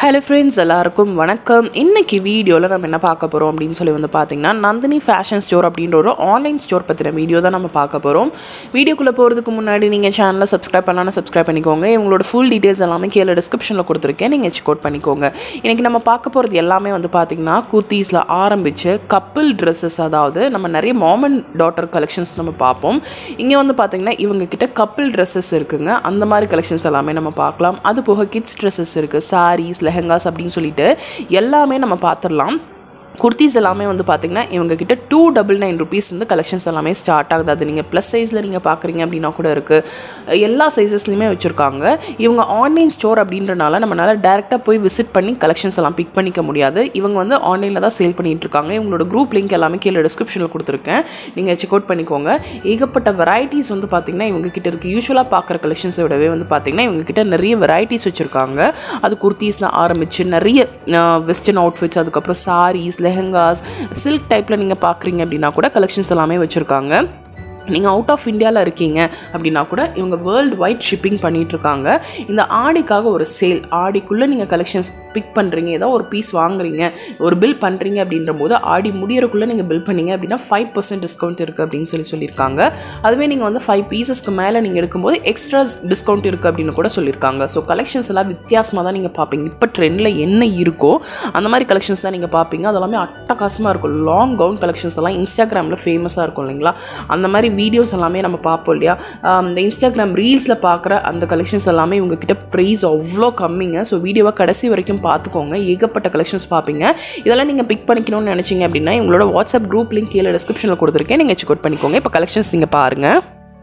hello friends எல்லாருக்கும் வணக்கம் இன்னைக்கு வீடியோவில் நம்ம என்ன பார்க்க போகிறோம் அப்படின்னு சொல்லி வந்து பார்த்தீங்கன்னா நந்தினி ஃபேஷன் ஸ்டோர் அப்படின்ற ஒரு ஆன்லைன் ஸ்டோர் பற்றின வீடியோ தான் நம்ம பார்க்க போகிறோம் வீடியோக்குள்ளே போகிறதுக்கு முன்னாடி நீங்கள் சேனலை சப்ஸ்கிரைப் பண்ணலாம் சப்ஸ்கிரைப் பண்ணிக்கோங்க இவங்களோட ஃபுல் டீட்டெயில்ஸ் எல்லாமே கீழே டிஸ்கிரிப்ஷனில் கொடுத்துருக்கேன் நீங்கள் செக் அவுட் பண்ணிக்கோங்க இன்றைக்கி நம்ம பார்க்க போகிறது எல்லாமே வந்து பார்த்தீங்கன்னா குர்த்தீஸில் ஆரம்பித்து கப்பிள் ட்ரெஸ்ஸஸ் அதாவது நம்ம நிறைய மாமன் டாட்டர் கலெக்ஷன்ஸ் நம்ம பார்ப்போம் இங்கே வந்து பார்த்தீங்கன்னா இவங்க கிட்ட கப்பிள் ட்ரெஸ்ஸஸ் இருக்குங்க அந்த மாதிரி கலெக்ஷன்ஸ் எல்லாமே நம்ம பார்க்கலாம் அது போக கிட்ஸ் ட்ரெஸ்ஸஸ் இருக்குது சாரீஸ் லெஹங்காஸ் அப்படின்னு சொல்லிட்டு எல்லாமே நம்ம பார்த்துடலாம் குர்த்திஸ் எல்லாமே வந்து பார்த்தீங்கன்னா இவங்க கிட்ட டூ டபுள் நைன் ருபீஸ் வந்து கலெக்ஷன்ஸ் எல்லாமே ஸ்டார்ட் ஆகுது அது நீங்கள் ப்ளஸ் சைஸில் நீங்கள் பார்க்குறீங்க அப்படின்னா கூட இருக்குது எல்லா சைஸஸ்லையுமே வச்சுருக்காங்க இவங்க ஆன்லைன் ஸ்டோர் அப்படின்றனால நம்மளால டேரெக்டாக போய் விசிட் பண்ணி கலெக்ஷன்ஸ் எல்லாம் பிக் பண்ணிக்க முடியாது இவங்க வந்து ஆன்லைனில் தான் சேல் பண்ணிட்டு இருக்காங்க இவங்களோட குரூப் லிங்க் எல்லாமே கீழே டிஸ்கிரிப்ஷனில் கொடுத்துருக்கேன் நீங்கள் செக் அவுட் பண்ணிக்கோங்க ஏகப்பட்ட வெரைட்டிஸ் வந்து பார்த்தீங்கன்னா இவங்க கிட்ட இருக்குது யூஸ்வலாக பார்க்குற கலெக்ஷன்ஸை விடவே வந்து பார்த்தீங்கன்னா இவங்க கிட்ட நிறைய வெரைட்டிஸ் வச்சுருக்காங்க அது குர்த்தீஸ்லாம் ஆரம்பித்து நிறைய வெஸ்டர்ன் அவுட்ஃபிட்ஸ் அதுக்கப்புறம் சாரீஸ் லெஹங்காஸ் சில்க் டைப்பில் நீங்கள் பார்க்குறீங்க அப்படின்னா கூட கலெக்ஷன்ஸ் எல்லாமே வச்சுருக்காங்க நீங்கள் அவுட் ஆஃப் இந்தியாவில் இருக்கீங்க அப்படின்னா கூட இவங்க வேர்ல்டு வைட் ஷிப்பிங் பண்ணிகிட்ருக்காங்க இந்த ஆடிக்காக ஒரு சேல் ஆடிக்குள்ளே நீங்கள் கலெக்ஷன்ஸ் பிக் பண்ணுறீங்க ஏதோ ஒரு பீஸ் வாங்குறீங்க ஒரு பில் பண்ணுறீங்க அப்படின்ற போது ஆடி முடியறக்குள்ளே நீங்கள் பில் பண்ணீங்க அப்படின்னா ஃபைவ் பர்சன்ட் டிஸ்கவுண்ட் இருக்குது அப்படின்னு சொல்லி சொல்லியிருக்காங்க அதுவே நீங்கள் வந்து ஃபைவ் பீசஸ்க்கு மேலே நீங்கள் எடுக்கும்போது எக்ஸ்ட்ரா டிஸ்கவுண்ட் இருக்குது அப்படின்னு கூட சொல்லியிருக்காங்க ஸோ கலெக்ஷன்ஸ் எல்லாம் வித்தியாசமாக தான் நீங்கள் பார்ப்பீங்க இப்போ ட்ரெண்டில் என்ன இருக்கோ அந்த மாதிரி கலெக்ஷன்ஸ் தான் நீங்கள் பார்ப்பீங்க அதெல்லாமே அட்டகாசமாக இருக்கும் லாங் கவுன் கலெக்ஷன்ஸ் எல்லாம் இன்ஸ்டாகிராமில் ஃபேமஸாக இருக்கும் இல்லைங்களா அந்த மாதிரி வீடியோஸ் எல்லாமே நம்ம பார்ப்போம் இல்லையா இந்த இன்ஸ்டாகிராம் ரீல்ஸில் பார்க்குற அந்த கலெக்ஷன்ஸ் எல்லாமே இவங்க கிட்ட ப்ரைஸ் அவ்வளோ கம்மிங்க ஸோ வீடியோவை கடைசி வரைக்கும் பார்த்துக்கோங்க ஏகப்பட்ட கலெக்ஷன்ஸ் பார்ப்பீங்க இதெல்லாம் நீங்கள் பிக் பண்ணிக்கணும்னு நினச்சிங்க அப்படின்னா இவங்களோட வாட்ஸ்அப் குரூப் லிங்க் கீழே டிஸ்கிரிப்ஷனில் கொடுத்துருக்கேன் நீங்கள் செக் அவுட் பண்ணிக்கோங்க இப்போ கலெக்ஷன்ஸ் நீங்கள் பாருங்கள்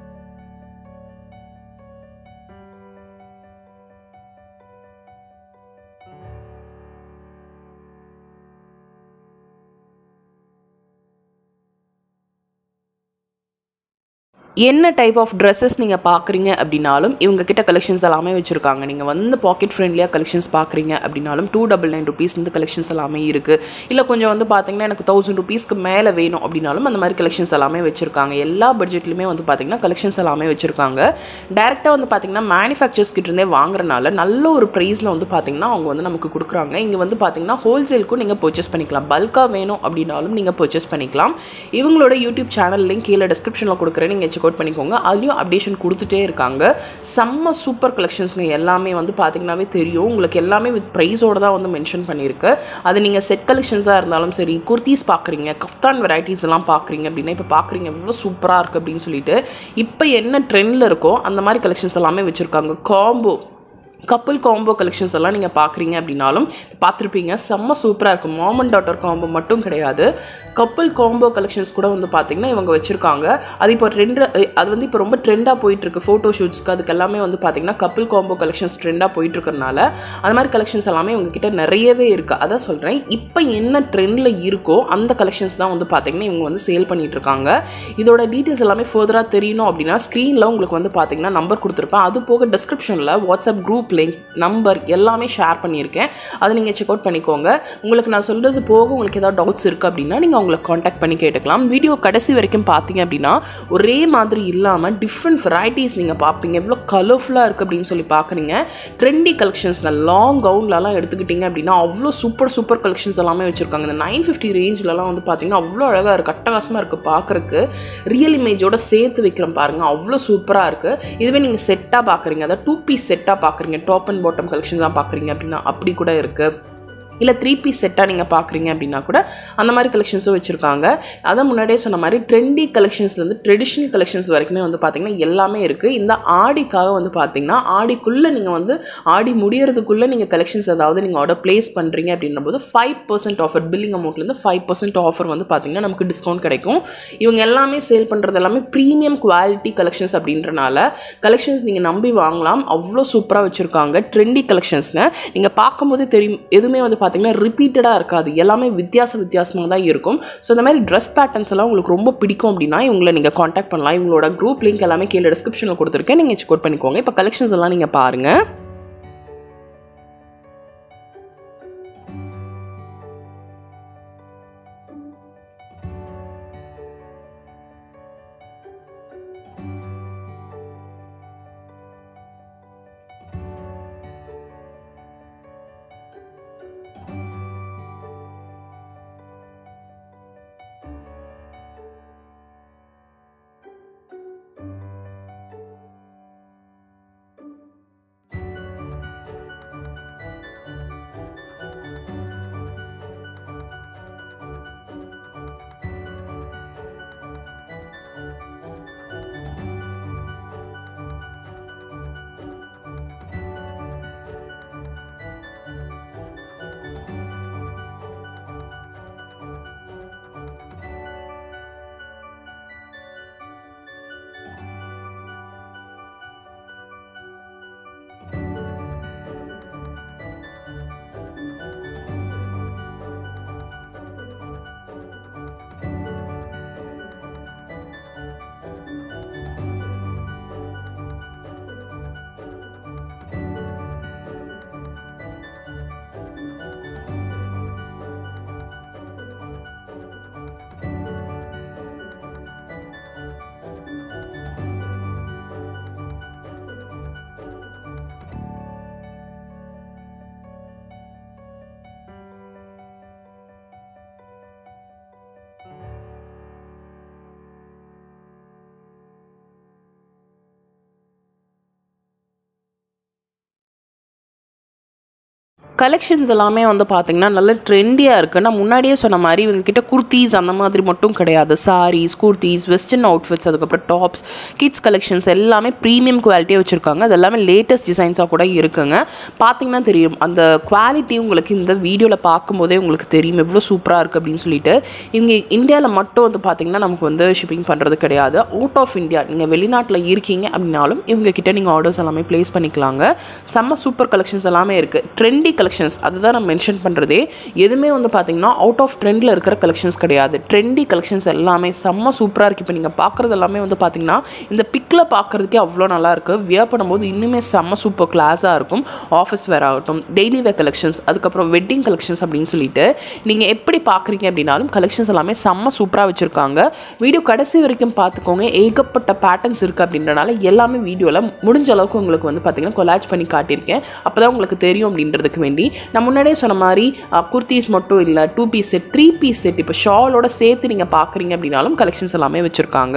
என்ன டைப் ஆஃப் ட்ரெஸ்ஸஸ் நீங்கள் பார்க்குறீங்க அப்படின்னாலும் இவங்க கிட்ட கலெக்ஷன்ஸ் எல்லாமே வச்சுருக்காங்க நீங்கள் வந்து பாக்கெட் ஃப்ரெண்ட்லியாக கலெக்ஷன்ஸ் பார்க்குறீங்க அப்படின்னாலும் டூ டபுள் நைன் ருபீஸ் இந்த கலெக்ஷன்ஸ் எல்லாமே இருக்குது இல்லை கொஞ்சம் வந்து பார்த்தீங்கன்னா எனக்கு தௌசண்ட் ருபீஸ்க்கு மேலே வேணும் அப்படின்னாலும் அந்த மாதிரி கலெக்ஷன்ஸ் எல்லாமே வச்சுருக்காங்க எல்லா பட்ஜெட்லையுமே வந்து பார்த்தீங்கன்னா கலெக்ஷன்ஸ் எல்லாமே வச்சுருக்காங்க டேரெக்டாக வந்து பார்த்தீங்கன்னா மேனுஃபேக்சர்ஸ் கிட்டேருந்தே வாங்குறனால நல்ல ஒரு ப்ரைஸில் வந்து பார்த்தீங்கன்னா அவங்க வந்து நமக்கு கொடுக்குறாங்க இங்கே வந்து பார்த்தீங்கன்னா ஹோல்சேலுக்கும் நீங்கள் பர்ச்சேஸ் பண்ணிக்கலாம் பல்காக வேணும் அப்படின்னாலும் நீங்கள் பர்ச்சேஸ் பண்ணிக்கலாம் இவங்களோட யூடியூப் சேனல் லிங்க் கீழே டிஸ்கிரிப்ஷனில் கொடுக்குறேன் நீங்கள் செக் அவுட் பண்ணிக்கோங்க அதுலேயும் அப்டேஷன் கொடுத்துட்டே இருக்காங்க செம்ம சூப்பர் கலெக்ஷன்ஸ்ங்க எல்லாமே வந்து பார்த்தீங்கன்னாவே தெரியும் உங்களுக்கு எல்லாமே வித் ப்ரைஸோடு தான் வந்து மென்ஷன் பண்ணியிருக்கு அது நீங்கள் செட் கலெக்ஷன்ஸாக இருந்தாலும் சரி குர்த்தீஸ் பார்க்குறீங்க கஃப்தான் வெரைட்டிஸ் எல்லாம் பார்க்குறீங்க அப்படின்னா இப்போ பார்க்குறீங்க எவ்வளோ சூப்பராக இருக்குது அப்படின்னு சொல்லிட்டு இப்போ என்ன ட்ரெண்டில் இருக்கோ அந்த மாதிரி கலெக்ஷன்ஸ் எல்லாமே வச்சுருக்காங்க காம்போ கப்புள் காம்போ கலெக்ஷன்ஸ் எல்லாம் நீங்கள் பார்க்குறீங்க அப்படின்னாலும் பார்த்துருப்பீங்க செம்ம சூப்பராக இருக்கும் மாம் அண்ட் டாட்டர் காம்போ மட்டும் கிடையாது கப்புள் காம்போ கலெக்ஷன்ஸ் கூட வந்து பார்த்திங்கன்னா இவங்க வச்சுருக்காங்க அது இப்போ ட்ரெண்ட் அது வந்து இப்போ ரொம்ப ட்ரெண்டாக போயிட்டுருக்கு ஃபோட்டோ ஷூட்ஸ்க்கு அதுக்கு எல்லாமே வந்து பார்த்திங்கன்னா கப்புள் காம்போ கலெக்ஷன்ஸ் ட்ரெண்டாக போயிட்டுருக்கறனால அது மாதிரி கலெக்ஷன்ஸ் எல்லாமே இவங்ககிட்ட நிறையவே இருக்குது அதான் சொல்கிறேன் இப்போ என்ன ட்ரெண்டில் இருக்கோ அந்த கலெக்ஷன்ஸ் தான் வந்து பார்த்திங்கன்னா இவங்க வந்து சேல் பண்ணிகிட்ருக்காங்க இதோட டீட்டெயில்ஸ் எல்லாமே ஃபர்தராக தெரியணும் அப்படின்னா ஸ்க்ரீனில் உங்களுக்கு வந்து பார்த்திங்கன்னா நம்பர் கொடுத்துருப்பேன் அது போக டிஸ்கிரிப்ஷனில் வாட்ஸ்அப் குரூப் லிங்க் நம்பர் எல்லாமே ஷேர் பண்ணியிருக்கேன் அதை நீங்கள் செக் அவுட் பண்ணிக்கோங்க உங்களுக்கு நான் சொல்கிறது போக உங்களுக்கு ஏதாவது டவுட்ஸ் இருக்குது அப்படின்னா நீங்கள் அவங்களை காண்டாக்ட் பண்ணி கேட்டுக்கலாம் வீடியோ கடைசி வரைக்கும் பார்த்தீங்க அப்படின்னா ஒரே மாதிரி இல்லாமல் டிஃப்ரெண்ட் வெரைட்டிஸ் நீங்கள் பார்ப்பீங்க எவ்வளோ கலர்ஃபுல்லாக இருக்குது அப்படின்னு சொல்லி பார்க்குறீங்க ட்ரெண்டி கலெக்ஷன்ஸில் லாங் கவுன்லலாம் எடுத்துக்கிட்டிங்க அப்படின்னா அவ்வளோ சூப்பர் சூப்பர் கலெக்ஷன்ஸ் எல்லாமே வச்சுருக்காங்க இந்த நைன் ஃபிஃப்டி ரேஞ்சிலலாம் வந்து பார்த்தீங்கன்னா அவ்வளோ அழகாக இருக்குது அட்டகாசமாக இருக்குது பார்க்குறக்கு ரியல் இமேஜோட சேர்த்து வைக்கிறோம் பாருங்கள் அவ்வளோ சூப்பராக இருக்குது இதுவே நீங்கள் செட்டாக பார்க்குறீங்க அதாவது டூ பீஸ் செட்டாக பார்க்குறீங்க டாப் அண்ட் பாட்டம் கலெக்ஷன் தான் பார்க்குறீங்க அப்படின்னா அப்படி கூட இருக்குது இல்லை த்ரீ பீஸ் செட்டாக நீங்கள் பார்க்குறீங்க அப்படின்னா கூட அந்த மாதிரி கலெக்ஷன்ஸும் வச்சுருக்காங்க அதை முன்னாடியே சொன்ன மாதிரி ட்ரெண்டி கலெக்ஷன்ஸ்லேருந்து ட்ரெடிஷ்னல் கலெக்ஷன்ஸ் வரைக்குமே வந்து பார்த்திங்கன்னா எல்லாமே இருக்குது இந்த ஆடிக்காக வந்து பார்த்திங்கன்னா ஆடிக்குள்ளே நீங்கள் வந்து ஆடி முடியறதுக்குள்ளே நீங்கள் கலெக்ஷன்ஸ் ஏதாவது நீங்கள் ஆர்டர் ப்ளேஸ் பண்ணுறீங்க அப்படின்ற போது ஃபைவ் பர்சன்ட் ஆஃபர் பில்லிங் அமௌண்ட்லேருந்து ஃபைவ் பர்சன்ட் ஆஃபர் வந்து பார்த்திங்கன்னா நமக்கு டிஸ்கவுண்ட் கிடைக்கும் இவங்க எல்லாமே சேல் பண்ணுறது எல்லாமே ப்ரீமியம் குவாலிட்டி கலெக்ஷன்ஸ் அப்படின்றனால கலெக்ஷன்ஸ் நீங்கள் நம்பி வாங்கலாம் அவ்வளோ சூப்பராக வச்சுருக்காங்க ட்ரெண்டி கலெக்ஷன்ஸ்ங்க நீங்கள் பார்க்கும்போதே தெரியும் எதுவுமே வந்து பார்த்தீங்கன்னா ரிப்பீட்டடாக இருக்காது எல்லாமே வித்தியாச வித்தியாசமாக தான் இருக்கும் ஸோ இந்த மாதிரி ட்ரெஸ் பேட்டர்ன்ஸ் எல்லாம் உங்களுக்கு ரொம்ப பிடிக்கும் அப்படின்னா இவங்களை நீங்கள் காண்டாக்ட் பண்ணலாம் இவங்களோட குரூப் லிங்க் எல்லாமே கீழே டிஸ்கிரிப்ஷனில் கொடுத்துருக்கேன் நீங்கள் செக் அவுட் பண்ணிக்கோங்க இப்போ கலெக்ஷன்ஸ் எல்லாம் நீங்கள் பாருங்கள் கலெக்ஷன்ஸ் எல்லாமே வந்து பார்த்திங்கன்னா நல்ல ட்ரெண்டியாக இருக்குது நான் முன்னாடியே சொன்ன மாதிரி இவங்க கிட்ட குர்த்தீஸ் அந்த மாதிரி மட்டும் கிடையாது சாரீஸ் குர்த்தீஸ் வெஸ்டர்ன் அவுட்ஃபிட்ஸ் அதுக்கப்புறம் டாப்ஸ் கிட்ஸ் கலெக்ஷன்ஸ் எல்லாமே ப்ரீமியம் குவாலிட்டியாக வச்சுருக்காங்க அது எல்லாமே லேட்டஸ்ட் டிசைன்ஸாக கூட இருக்குங்க பார்த்தீங்கன்னா தெரியும் அந்த குவாலிட்டி உங்களுக்கு இந்த வீடியோவில் பார்க்கும்போதே உங்களுக்கு தெரியும் எவ்வளோ சூப்பராக இருக்குது அப்படின்னு சொல்லிட்டு இவங்க இந்தியாவில் மட்டும் வந்து பார்த்திங்கன்னா நமக்கு வந்து ஷிப்பிங் பண்ணுறது கிடையாது அவுட் ஆஃப் இந்தியா நீங்கள் வெளிநாட்டில் இருக்கீங்க அப்படின்னாலும் இவங்க கிட்ட நீங்கள் ஆர்டர்ஸ் எல்லாமே ப்ளேஸ் பண்ணிக்கலாங்க செம்ம சூப்பர் கலெக்ஷன்ஸ் எல்லாமே இருக்குது ட்ரெண்டி கலெக்ஷன்ஸ் அதுதான் நான் மென்ஷன் பண்ணுறதே எதுவுமே வந்து பார்த்திங்கன்னா அவுட் ஆஃப் ட்ரெண்டில் இருக்கிற கலெக்ஷன்ஸ் கிடையாது ட்ரெண்டி கலெக்ஷன்ஸ் எல்லாமே செம்ம சூப்பராக இருக்குது இப்போ நீங்கள் பார்க்குறது எல்லாமே வந்து பார்த்திங்கன்னா இந்த பிக்கில் பார்க்குறதுக்கே அவ்வளோ நல்லா இருக்குது வியர் பண்ணும்போது இன்னுமே செம்ம சூப்பர் கிளாஸாக இருக்கும் ஆஃபீஸ் வேர் ஆகட்டும் டெய்லி வேர் கலெக்ஷன்ஸ் அதுக்கப்புறம் வெட்டிங் கலெக்ஷன்ஸ் அப்படின்னு சொல்லிட்டு நீங்கள் எப்படி பார்க்குறீங்க அப்படின்னாலும் கலெக்ஷன்ஸ் எல்லாமே செம்ம சூப்பராக வச்சுருக்காங்க வீடியோ கடைசி வரைக்கும் பார்த்துக்கோங்க ஏகப்பட்ட பேட்டர்ன்ஸ் இருக்குது அப்படின்றனால எல்லாமே வீடியோவில் முடிஞ்ச அளவுக்கு உங்களுக்கு வந்து பார்த்திங்கன்னா கொலாஜ் பண்ணி காட்டியிருக்கேன் அப்போ தான் உங்களுக்கு தெரியும் அப்படின்றதுக்கு வேண்டி நான் முன்னாடியே சொன்ன மாதிரி குர்த்திஸ் மட்டும் இல்லை two piece set three piece set இப்போ ஷாலோட சேர்த்து நீங்கள் பார்க்குறீங்க அப்படின்னாலும் கலெக்ஷன்ஸ் எல்லாமே வச்சுருக்காங்க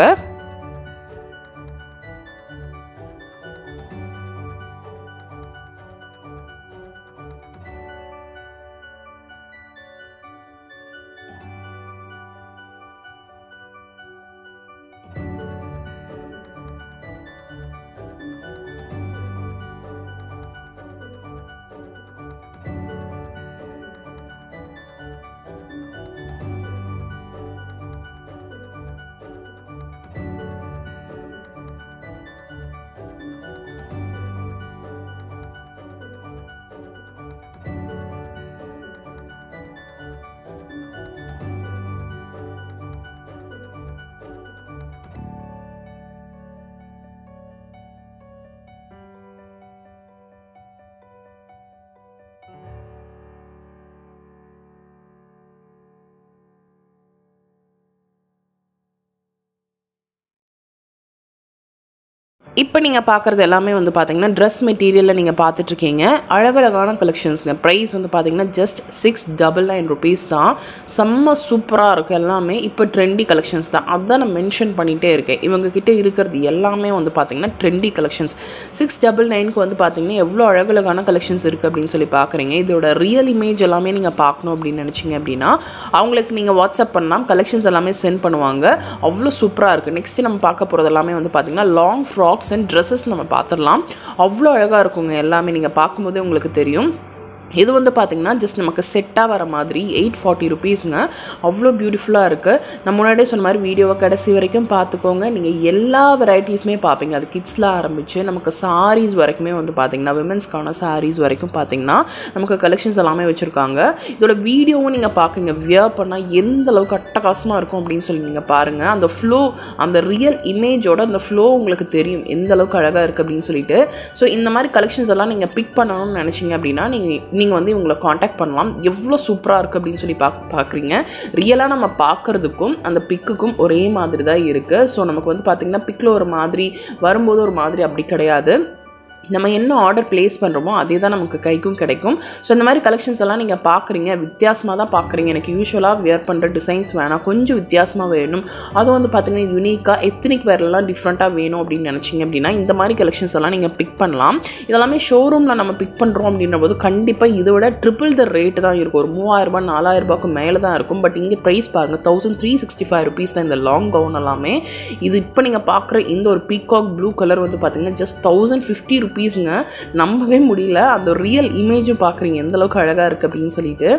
இப்போ நீங்கள் பார்க்குறது எல்லாமே வந்து பார்த்தீங்கன்னா ட்ரெஸ் மெட்டீரியலில் நீங்கள் பார்த்துட்ருக்கீங்க அழகழகான கலெக்ஷன்ஸுங்க ப்ரைஸ் வந்து பார்த்தீங்கன்னா just six double nine rupees தான் செம்ம சூப்பராக இருக்குது எல்லாமே இப்போ ட்ரெண்டி கலெக்ஷன்ஸ் தான் அதான் நான் மென்ஷன் பண்ணிகிட்டே இருக்கேன் இவங்க கிட்ட இருக்கிறது எல்லாமே வந்து பார்த்தீங்கன்னா ட்ரெண்டி கலெக்ஷன்ஸ் சிக்ஸ் டபுள் நைனுக்கு வந்து பார்த்தீங்கன்னா எவ்வளோ அழகழகான கலெக்ஷன்ஸ் இருக்குது அப்படின்னு சொல்லி பார்க்குறீங்க இதோட ரியல் இமேஜ் எல்லாமே நீங்கள் பார்க்கணும் அப்படின்னு நினச்சிங்க அப்படின்னா அவங்களுக்கு நீங்கள் வாட்ஸ்அப் பண்ணலாம் கலெக்ஷன்ஸ் எல்லாமே சென்ட் பண்ணுவாங்க அவ்வளோ சூப்பராக இருக்குது நெக்ஸ்ட் நம்ம பார்க்க போகிறது எல்லாமே வந்து பார்த்தீங்கன்னா லாங் ஃப்ராக்ஸ் அண்ட் ட்ரெஸ்ஸஸ் நம்ம பார்த்துடலாம் அவ்வளோ அழகாக இருக்குங்க எல்லாமே நீங்கள் பார்க்கும்போதே உங்களுக்கு தெரியும் இது வந்து பார்த்திங்கன்னா ஜஸ்ட் நமக்கு செட்டாக வர மாதிரி எயிட் ஃபார்ட்டி ருபீஸுங்க அவ்வளோ பியூட்டிஃபுல்லாக இருக்குது நான் முன்னாடியே சொன்ன மாதிரி வீடியோவை கடைசி வரைக்கும் பார்த்துக்கோங்க நீங்கள் எல்லா வெரைட்டிஸுமே பார்ப்பீங்க அது கிட்ஸில் ஆரம்பித்து நமக்கு சாரீஸ் வரைக்குமே வந்து பார்த்திங்கன்னா விமென்ஸ்க்கான சாரீஸ் வரைக்கும் பார்த்திங்கன்னா நமக்கு கலெக்ஷன்ஸ் எல்லாமே வச்சுருக்காங்க இதோட வீடியோவும் நீங்கள் பார்க்குங்க வியர் பண்ணால் எந்த அளவுக்கு அட்டகாசமாக இருக்கும் அப்படின்னு சொல்லி நீங்கள் பாருங்கள் அந்த ஃப்ளோ அந்த ரியல் இமேஜோட அந்த ஃப்ளோ உங்களுக்கு தெரியும் எந்த அளவுக்கு அழகாக இருக்குது அப்படின்னு சொல்லிட்டு ஸோ இந்த மாதிரி கலெக்ஷன்ஸ் எல்லாம் நீங்கள் பிக் பண்ணணும்னு நினச்சிங்க அப்படின்னா நீங்கள் நீங்கள் வந்து இவங்களை காண்டாக்ட் பண்ணலாம் எவ்வளோ சூப்பராக இருக்குது அப்படின்னு சொல்லி பாக் பார்க்குறீங்க ரியலாக நம்ம பார்க்குறதுக்கும் அந்த பிக்குக்கும் ஒரே மாதிரி தான் இருக்குது ஸோ நமக்கு வந்து பார்த்திங்கன்னா பிக்கில் ஒரு மாதிரி வரும்போது ஒரு மாதிரி அப்படி கிடையாது நம்ம என்ன ஆர்டர் ப்ளேஸ் பண்ணுறோமோ அதே தான் நமக்கு கைக்கும் கிடைக்கும் ஸோ இந்த மாதிரி கலெக்ஷன்ஸ் எல்லாம் நீங்கள் பார்க்குறீங்க வித்தியாசமாக தான் பார்க்குறீங்க எனக்கு யூஸ்வலாக வேர் பண்ணுற டிசைன்ஸ் வேணாம் கொஞ்சம் வித்தியாசமாக வேணும் அதுவும் வந்து பார்த்தீங்கன்னா யூனிக்காக எத்தனிக் வேர்லாம் டிஃப்ரெண்ட்டாக வேணும் அப்படின்னு நினச்சிங்க அப்படின்னா இந்த மாதிரி கலெக்ஷன்ஸ் எல்லாம் நீங்கள் பிக் பண்ணலாம் இதெல்லாமே ஷோரூமில் நம்ம பிக் பண்ணுறோம் அப்படின்ற போது கண்டிப்பாக இதை விட ட்ரிபிள் த ரேட்டு தான் இருக்கும் ஒரு மூவாயிரரூபா நாலாயிரரூபாக்கு மேலே தான் இருக்கும் பட் இங்கே ப்ரைஸ் பாருங்கள் thousand three sixty five rupees தான் இந்த லாங் கவுன் எல்லாமே இது இப்போ நீங்கள் பார்க்குற இந்த ஒரு பீகாக் ப்ளூ கலர் வந்து பார்த்தீங்கன்னா ஜஸ்ட் தௌசண்ட் ஃபிஃப்டி ருபீஸுங்க நம்பவே முடியல அந்த ரியல் இமேஜும் பார்க்குறீங்க எந்த அளவுக்கு அழகாக இருக்குது அப்படின்னு சொல்லிட்டு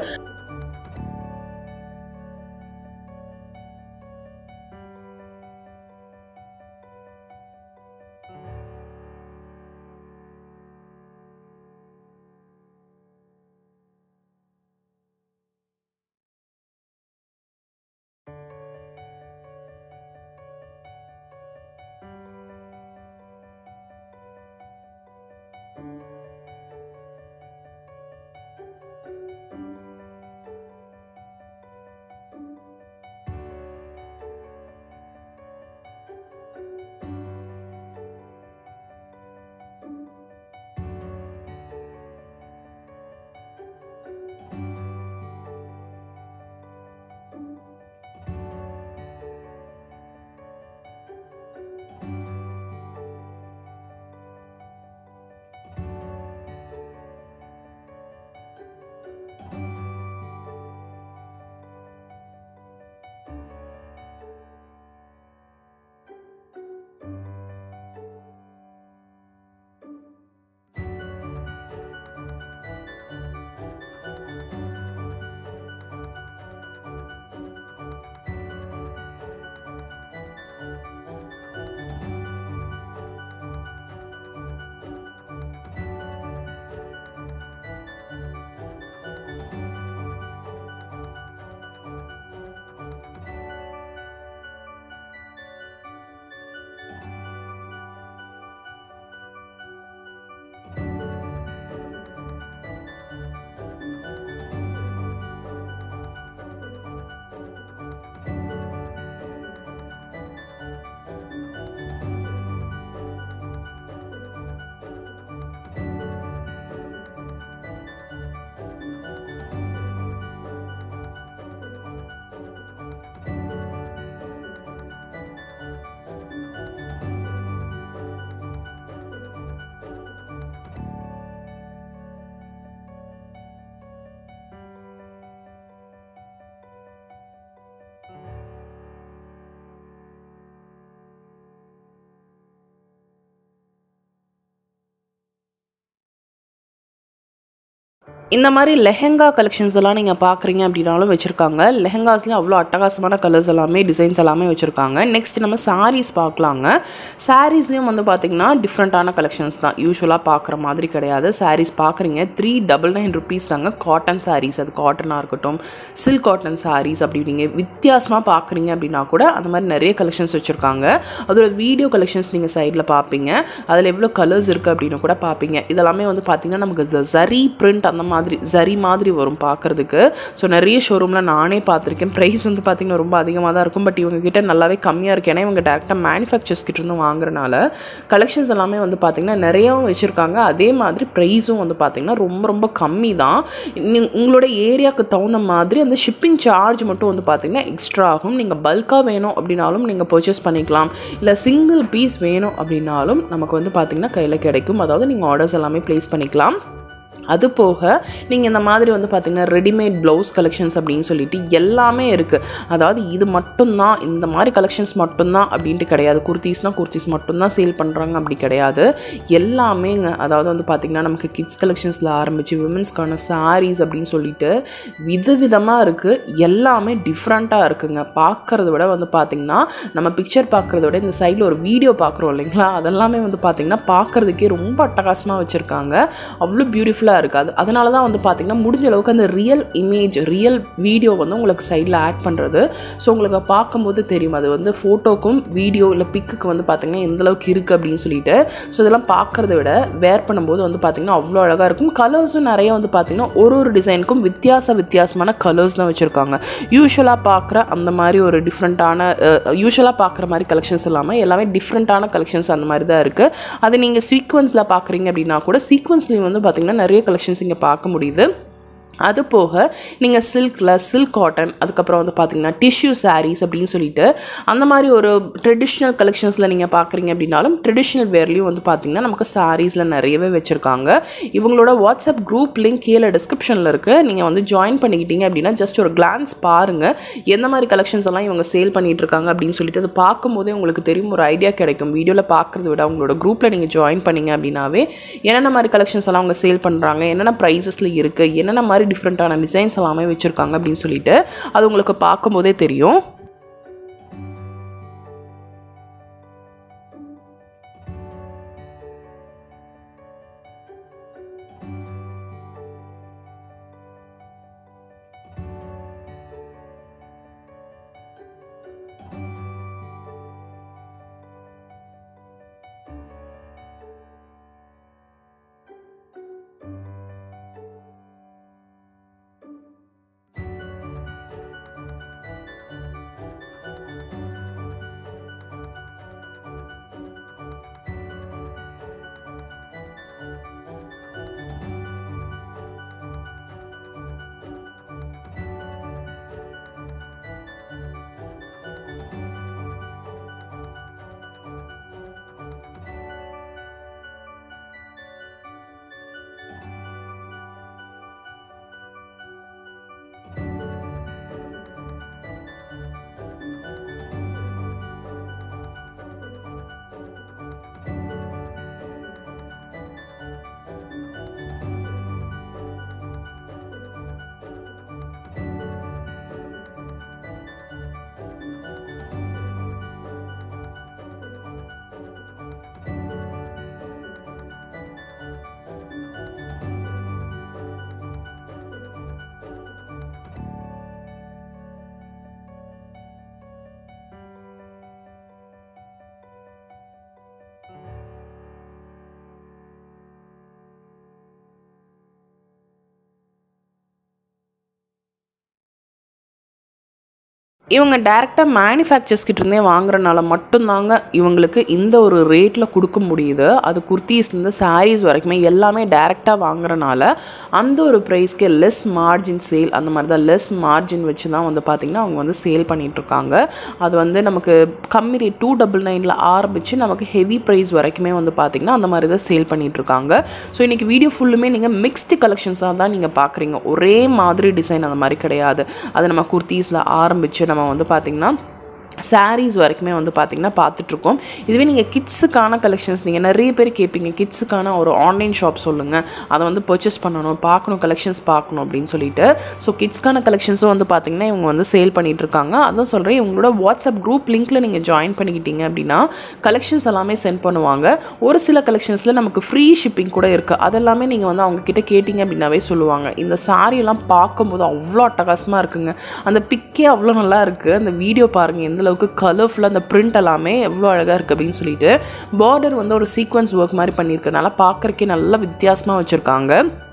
இந்த மாதிரி லெஹெங்கா கலெக்ஷன்ஸ் எல்லாம் நீங்கள் பார்க்குறீங்க அப்படின்னாலும் வச்சுருக்காங்க லெஹெங்காஸ்லேயும் அவ்வளோ அட்டகாசமான கலர்ஸ் எல்லாமே டிசைன்ஸ் எல்லாமே வச்சுருக்காங்க நெக்ஸ்ட் நம்ம சாரீஸ் பார்க்கலாங்க சாரீஸ்லேயும் வந்து பார்த்திங்கன்னா டிஃப்ரெண்ட்டான கலெக்ஷன்ஸ் தான் யூஸ்வலாக பார்க்குற மாதிரி கிடையாது சாரீஸ் பார்க்குறீங்க த்ரீ டபுள் நைன் ருபீஸ் தாங்க காட்டன் சாரீஸ் அது காட்டனாக இருக்கட்டும் சில்க் காட்டன் சாரீஸ் அப்படி நீங்கள் வித்தியாசமாக பார்க்குறீங்க அப்படின்னா கூட அந்த மாதிரி நிறைய கலெக்ஷன்ஸ் வச்சுருக்காங்க அதோட வீடியோ கலெக்ஷன்ஸ் நீங்கள் சைடில் பார்ப்பீங்க அதில் எவ்வளோ கலர்ஸ் இருக்குது அப்படின்னு கூட பார்ப்பீங்க இதெல்லாமே வந்து பார்த்திங்கன்னா நமக்கு இந்த ஜரி பிரிண்ட் அந்த மாதிரி ஜரி மாதிரி வரும் பார்க்குறதுக்கு ஸோ நிறைய ஷோரூமில் நானே பார்த்துருக்கேன் ப்ரைஸ் வந்து பார்த்திங்கன்னா ரொம்ப அதிகமாக தான் இருக்கும் பட் இவங்க கிட்ட நல்லாவே கம்மியாக இருக்குது ஏன்னா இவங்க டேரெக்டாக மேனுஃபேக்சர்ஸ் கிட்ட இருந்து வாங்குறனால கலெக்ஷன்ஸ் எல்லாமே வந்து பார்த்திங்கன்னா நிறையாவும் வச்சுருக்காங்க அதே மாதிரி ப்ரைஸும் வந்து பார்த்திங்கன்னா ரொம்ப ரொம்ப கம்மி தான் நீ- உங்களோட ஏரியாவுக்கு தகுந்த மாதிரி அந்த ஷிப்பிங் சார்ஜ் மட்டும் வந்து பார்த்திங்கன்னா எக்ஸ்ட்ரா ஆகும் நீங்கள் பல்காக வேணும் அப்படின்னாலும் நீங்கள் பர்ச்சேஸ் பண்ணிக்கலாம் இல்லை சிங்கிள் பீஸ் வேணும் அப்படின்னாலும் நமக்கு வந்து பார்த்திங்கன்னா கையில் கிடைக்கும் அதாவது நீங்கள் ஆர்டர்ஸ் எல்லாமே ப்ளேஸ் பண்ணிக்கலாம் அது போக நீங்கள் இந்த மாதிரி வந்து பார்த்தீங்கன்னா ரெடிமேட் ப்ளவுஸ் கலெக்ஷன்ஸ் அப்படின்னு சொல்லிட்டு எல்லாமே இருக்குது அதாவது இது மட்டும்தான் இந்த மாதிரி கலெக்ஷன்ஸ் மட்டும்தான் அப்படின்ட்டு கிடையாது குர்த்திஸ்னால் குர்த்திஸ் மட்டும்தான் சேல் பண்ணுறாங்க அப்படி கிடையாது எல்லாமேங்க அதாவது வந்து பார்த்திங்கன்னா நமக்கு கிட்ஸ் கலெக்ஷன்ஸில் ஆரம்பித்து விமன்ஸ்க்கான சாரீஸ் அப்படின்னு சொல்லிட்டு விதவிதமாக இருக்குது எல்லாமே டிஃப்ரெண்ட்டாக இருக்குங்க பார்க்குறத விட வந்து பார்த்திங்கன்னா நம்ம பிக்சர் பார்க்குறத விட இந்த சைடில் ஒரு வீடியோ பார்க்குறோம் இல்லைங்களா அதெல்லாமே வந்து பார்த்திங்கன்னா பார்க்குறதுக்கே ரொம்ப அட்டகாசமாக வச்சுருக்காங்க அவ்வளோ பியூட்டிஃபுல்லாக இருக்குது அது அதனால தான் வந்து பார்த்திங்கன்னா முடிஞ்ச அளவுக்கு அந்த ரியல் இமேஜ் ரியல் வீடியோ வந்து உங்களுக்கு சைடில் ஆட் பண்ணுறது ஸோ உங்களுக்கு பார்க்கும்போது தெரியும் அது வந்து ஃபோட்டோக்கும் வீடியோ இல்லை பிக்குக்கு வந்து பார்த்திங்கன்னா எந்த அளவுக்கு இருக்குது அப்படின்னு சொல்லிட்டு ஸோ இதெல்லாம் பார்க்குறத விட வேர் பண்ணும்போது வந்து பார்த்திங்கன்னா அவ்வளோ அழகாக இருக்கும் கலர்ஸும் நிறைய வந்து பார்த்திங்கன்னா ஒரு ஒரு டிசைனுக்கும் வித்தியாச வித்தியாசமான கலர்ஸ் தான் வச்சுருக்காங்க யூஸ்வலாக பார்க்குற அந்த மாதிரி ஒரு டிஃப்ரெண்ட்டான யூஸ்வலாக பார்க்குற மாதிரி கலெக்ஷன்ஸ் இல்லாமல் எல்லாமே டிஃப்ரெண்ட்டான கலெக்ஷன்ஸ் அந்த மாதிரி தான் இருக்குது அது நீங்கள் சீக்வன்ஸில் பார்க்குறீங்க அப்படின்னா கூட சீக்வன்ஸ்லேயும் வந்து பார்த்திங்கன்னா நிறைய கலெக்ஷன்ஸ் இங்கே பார்க்க முடியுது அது போக நீங்கள் சில்கில் சில்க் காட்டன் அதுக்கப்புறம் வந்து பார்த்தீங்கன்னா டிஷ்யூ சாரீஸ் அப்படின்னு சொல்லிட்டு அந்த மாதிரி ஒரு ட்ரெடிஷ்னல் கலெக்ஷன்ஸில் நீங்கள் பார்க்குறீங்க அப்படின்னாலும் ட்ரெடிஷ்னல் வேர்லேயும் வந்து பார்த்தீங்கன்னா நமக்கு சாரீஸில் நிறையவே வச்சுருக்காங்க இவங்களோட வாட்ஸ்அப் குரூப் லிங்க் கீழே டிஸ்கிரிப்ஷனில் இருக்குது நீங்கள் வந்து ஜாயின் பண்ணிக்கிட்டீங்க அப்படின்னா ஜஸ்ட் ஒரு கிளான்ஸ் பாருங்கள் எந்த மாதிரி கலெக்ஷன்ஸ் எல்லாம் இவங்க சேல் பண்ணிட்டு இருக்காங்க அப்படின்னு சொல்லிட்டு அது பார்க்கும்போதே உங்களுக்கு தெரியும் ஒரு ஐடியா கிடைக்கும் வீடியோவில் பார்க்குறத விட அவங்களோட குரூப்பில் நீங்கள் ஜாயின் பண்ணீங்க அப்படின்னாவே என்னென்ன மாதிரி கலெக்ஷன்ஸ் எல்லாம் அவங்க சேல் பண்ணுறாங்க என்னென்ன ப்ரைஸஸில் இருக்குது என்னென்ன மாதிரி டிஃப்ரெண்ட்டான டிசைன்ஸ் எல்லாமே வச்சுருக்காங்க அப்படின்னு சொல்லிட்டு அது உங்களுக்கு பார்க்கும்போதே தெரியும் இவங்க டேரெக்டாக மேனுஃபேக்சர்ஸ் கிட்டேருந்தே வாங்குறனால மட்டும்தாங்க இவங்களுக்கு இந்த ஒரு ரேட்டில் கொடுக்க முடியுது அது குர்த்திஸ்லேருந்து சாரீஸ் வரைக்குமே எல்லாமே டேரெக்டாக வாங்குறனால அந்த ஒரு ப்ரைஸ்க்கு லெஸ் மார்ஜின் சேல் அந்த மாதிரி தான் லெஸ் மார்ஜின் வச்சு தான் வந்து பார்த்திங்கன்னா அவங்க வந்து சேல் பண்ணிகிட்ருக்காங்க அது வந்து நமக்கு கம்மி ரேட் டூ டபுள் நைனில் ஆரம்பித்து நமக்கு ஹெவி ப்ரைஸ் வரைக்குமே வந்து பார்த்திங்கன்னா அந்த மாதிரி தான் சேல் பண்ணிகிட்ருக்காங்க ஸோ இன்றைக்கி வீடியோ ஃபுல்லுமே நீங்கள் மிக்ஸ்டு கலெக்ஷன்ஸாக தான் நீங்கள் பார்க்குறீங்க ஒரே மாதிரி டிசைன் அந்த மாதிரி கிடையாது அது நம்ம குர்த்தீஸில் ஆரம்பித்து நம்ம வந்து பார்த்திங்கன்னா சாரீஸ் வரைக்குமே வந்து பார்த்திங்கன்னா பார்த்துட்ருக்கோம் இதுவே நீங்கள் கிட்ஸுக்கான கலெக்ஷன்ஸ் நீங்கள் நிறைய பேர் கேட்பீங்க கிட்ஸுக்கான ஒரு ஆன்லைன் ஷாப் சொல்லுங்கள் அதை வந்து பர்ச்சேஸ் பண்ணணும் பார்க்கணும் கலெக்ஷன்ஸ் பார்க்கணும் அப்படின்னு சொல்லிட்டு ஸோ கிட்ஸ்க்கான கலெக்ஷன்ஸும் வந்து பார்த்திங்கன்னா இவங்க வந்து சேல் பண்ணிட்டு இருக்காங்க அதான் சொல்கிறேன் இவங்களோட வாட்ஸ்அப் குரூப் லிங்க்கில் நீங்கள் ஜாயின் பண்ணிக்கிட்டீங்க அப்படின்னா கலெக்ஷன்ஸ் எல்லாமே சென்ட் பண்ணுவாங்க ஒரு சில கலெக்ஷன்ஸில் நமக்கு ஃப்ரீ ஷிப்பிங் கூட இருக்குது அதெல்லாமே நீங்கள் வந்து அவங்க கிட்ட கேட்டிங்க அப்படின்னாவே சொல்லுவாங்க இந்த saree எல்லாம் பார்க்கும்போது அவ்வளோ அட்டகாசமாக இருக்குங்க அந்த பிக்கே அவ்வளோ நல்லா இருக்குது அந்த வீடியோ பாருங்கள் எந்த அளவுக்கு கலர்ஃபுல்லாக அந்த பிரிண்ட் எல்லாமே எவ்வளோ அழகாக இருக்குது அப்படின்னு சொல்லிட்டு பார்டர் வந்து ஒரு சீக்வன்ஸ் ஒர்க் மாதிரி பண்ணியிருக்கனால பார்க்குறக்கே நல்லா வித்தியாசமாக வச்சுருக்காங்க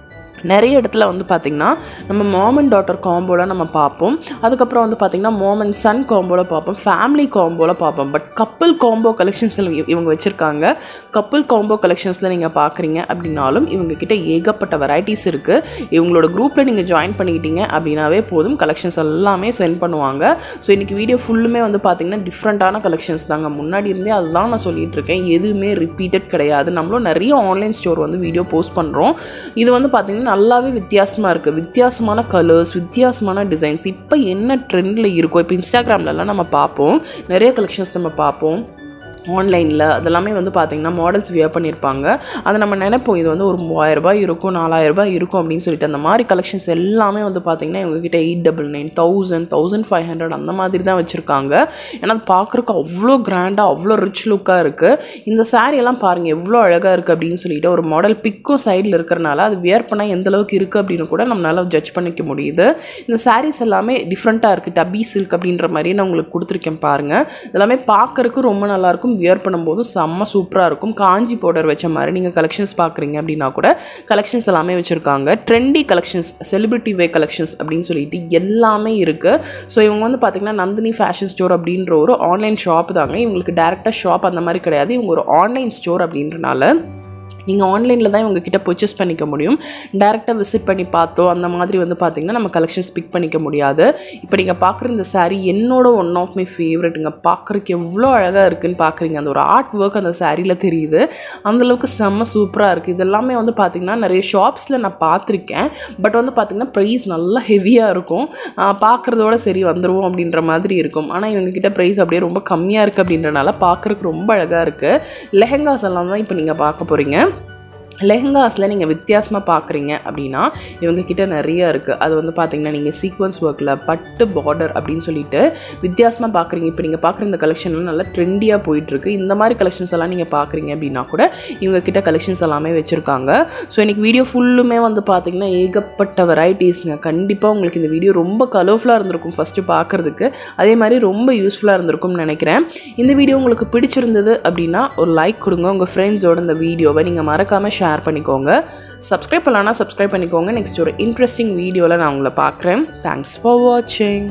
நிறைய இடத்துல வந்து பார்த்திங்கன்னா நம்ம மாம் அண்ட் டாட்டர் காம்போவில் நம்ம பார்ப்போம் அதுக்கப்புறம் வந்து பார்த்திங்கன்னா மாம் அண்ட் சன் காம்போவில் பார்ப்போம் ஃபேமிலி காம்போவில் பார்ப்போம் பட் கப்பிள் காம்போ கலெக்ஷன்ஸில் இவங்க வச்சுருக்காங்க கப்பிள் காம்போ கலெக்ஷன்ஸில் நீங்கள் பார்க்குறீங்க அப்படின்னாலும் இவங்க கிட்ட ஏகப்பட்ட வெரைட்டிஸ் இருக்குது இவங்களோட குரூப்பில் நீங்கள் ஜாயின் பண்ணிக்கிட்டீங்க அப்படின்னாவே போதும் கலெக்ஷன்ஸ் எல்லாமே சென்ட் பண்ணுவாங்க ஸோ இன்றைக்கி வீடியோ ஃபுல்லுமே வந்து பார்த்திங்கன்னா டிஃப்ரெண்ட்டான கலெக்ஷன்ஸ் தாங்க முன்னாடி இருந்தே அதுதான் நான் சொல்லிட்டு இருக்கேன் எதுவுமே ரிப்பீட்டட் கிடையாது நம்மளும் நிறைய ஆன்லைன் ஸ்டோர் வந்து வீடியோ போஸ்ட் பண்ணுறோம் இது வந்து பார்த்திங்கன்னா நல்லாவே வித்தியாசமாக இருக்குது வித்தியாசமான கலர்ஸ் வித்தியாசமான டிசைன்ஸ் இப்போ என்ன ட்ரெண்டில் இருக்கோ இப்போ இன்ஸ்டாகிராம்லலாம் நம்ம பார்ப்போம் நிறைய கலெக்ஷன்ஸ் நம்ம பார்ப்போம் ஆன்லைனில் அதெல்லாமே வந்து பார்த்திங்கன்னா மாடல்ஸ் வியர் பண்ணியிருப்பாங்க அதை நம்ம நினைப்போம் இது வந்து ஒரு மூவாயிரம் ரூபாய் இருக்கும் நாலாயிரம் ரூபாய் இருக்கும் அப்படின்னு சொல்லிட்டு அந்த மாதிரி கலெக்ஷன்ஸ் எல்லாமே வந்து பார்த்திங்கன்னா இவங்ககிட்ட eight double nine thousand thousand five hundred அந்த மாதிரி தான் வச்சுருக்காங்க ஏன்னா அது பார்க்குறக்கு அவ்வளோ கிராண்டாக அவ்வளோ ரிச் லுக்காக இருக்குது இந்த saree எல்லாம் பாருங்கள் எவ்வளோ அழகாக இருக்குது அப்படின்னு சொல்லிட்டு ஒரு மாடல் பிக்கும் சைடில் இருக்கிறனால அது வியர் பண்ணால் எந்த அளவுக்கு இருக்குது அப்படின்னு கூட நம்மளால் ஜட்ஜ் பண்ணிக்க முடியுது இந்த sarees எல்லாமே டிஃப்ரெண்ட்டாக இருக்குது டபி சில்க் அப்படின்ற மாதிரி நான் உங்களுக்கு கொடுத்துருக்கேன் பாருங்கள் எல்லாமே பார்க்கறக்கு ரொம்ப நல்லாயிருக்கும் வியர் பண்ணும்போது செம்ம சூப்பராக இருக்கும் காஞ்சி பவுடர் வச்ச மாதிரி நீங்கள் கலெக்ஷன்ஸ் பார்க்குறீங்க அப்படின்னா கூட கலெக்ஷன்ஸ் எல்லாமே வச்சுருக்காங்க trendy collections celebrity way collections அப்படின்னு சொல்லிட்டு எல்லாமே இருக்குது ஸோ இவங்க வந்து பார்த்திங்கன்னா நந்தினி ஃபேஷன் ஸ்டோர் அப்படின்ற ஒரு ஆன்லைன் ஷாப் தாங்க இவங்களுக்கு டேரெக்டாக ஷாப் அந்த மாதிரி கிடையாது இவங்க ஒரு ஆன்லைன் ஸ்டோர் அப்படின்றனால நீங்கள் ஆன்லைனில் தான் இவங்க கிட்ட பர்ச்சேஸ் பண்ணிக்க முடியும் டேரெக்டாக விசிட் பண்ணி பார்த்தோ அந்த மாதிரி வந்து பார்த்திங்கன்னா நம்ம கலெக்ஷன்ஸ் பிக் பண்ணிக்க முடியாது இப்போ நீங்கள் பார்க்குற இந்த saree என்னோட ஒன் ஆஃப் மை ஃபேவரெட்டுங்க பார்க்குறக்கு எவ்வளோ அழகாக இருக்குன்னு பார்க்குறீங்க அந்த ஒரு ஆர்ட் ஒர்க் அந்த சாரியில் தெரியுது அந்தளவுக்கு செம்ம சூப்பராக இருக்குது இதெல்லாமே வந்து பார்த்திங்கன்னா நிறைய ஷாப்ஸில் நான் பார்த்துருக்கேன் பட் வந்து பார்த்திங்கன்னா ப்ரைஸ் நல்லா ஹெவியாக இருக்கும் ஆஹ் பார்க்குறதோட சரி வந்துருவோம் அப்படின்ற மாதிரி இருக்கும் ஆனால் இவங்ககிட்ட ப்ரைஸ் அப்படியே ரொம்ப கம்மியாக இருக்குது அப்படின்றனால பார்க்குறக்கு ரொம்ப அழகாக இருக்குது லெஹெங்காஸ் எல்லாம் தான் இப்போ நீங்கள் பார்க்க போகிறீங்க லெஹங்காஸில் நீங்கள் வித்தியாசமாக பார்க்குறீங்க அப்படின்னா இவங்க கிட்ட நிறைய இருக்குது அது வந்து பார்த்தீங்கன்னா நீங்கள் சீக்வன்ஸ் ஒர்க்கில் பட்டு பார்டர் அப்படின்னு சொல்லிட்டு வித்தியாசமாக பார்க்குறீங்க இப்போ நீங்கள் பார்க்குற இந்த கலெக்ஷன்லாம் நல்லா ட்ரெண்டியாக போயிட்டுருக்கு இந்த மாதிரி கலெக்ஷன்ஸ் எல்லாம் நீங்கள் பார்க்குறீங்க அப்படின்னா கூட இவங்க கிட்ட கலெக்ஷன்ஸ் எல்லாமே வச்சுருக்காங்க ஸோ இன்றைக்கி வீடியோ ஃபுல்லுமே வந்து பார்த்தீங்கன்னா ஏகப்பட்ட வெரைட்டிஸ்ங்க கண்டிப்பாக உங்களுக்கு இந்த வீடியோ ரொம்ப கலர்ஃபுல்லாக இருந்திருக்கும் ஃபஸ்ட்டு பார்க்குறதுக்கு அதே மாதிரி ரொம்ப யூஸ்ஃபுல்லாக இருந்திருக்கும்னு நினைக்கிறேன் இந்த வீடியோ உங்களுக்கு பிடிச்சிருந்தது அப்படின்னா ஒரு லைக் கொடுங்க உங்கள் ஃப்ரெண்ட்ஸோட இந்த வீடியோவை நீங்கள் மறக்காமல் ஷேர் பண்ணிக்கோங்க சப்ஸ்கிரைப் பண்ணலான்னா சப்ஸ்கிரைப் பண்ணிக்கோங்க நெக்ஸ்ட் ஒரு இன்ட்ரெஸ்டிங் வீடியோவில் நான் உங்களை பார்க்குறேன் தேங்க்ஸ் ஃபார் வாட்சிங்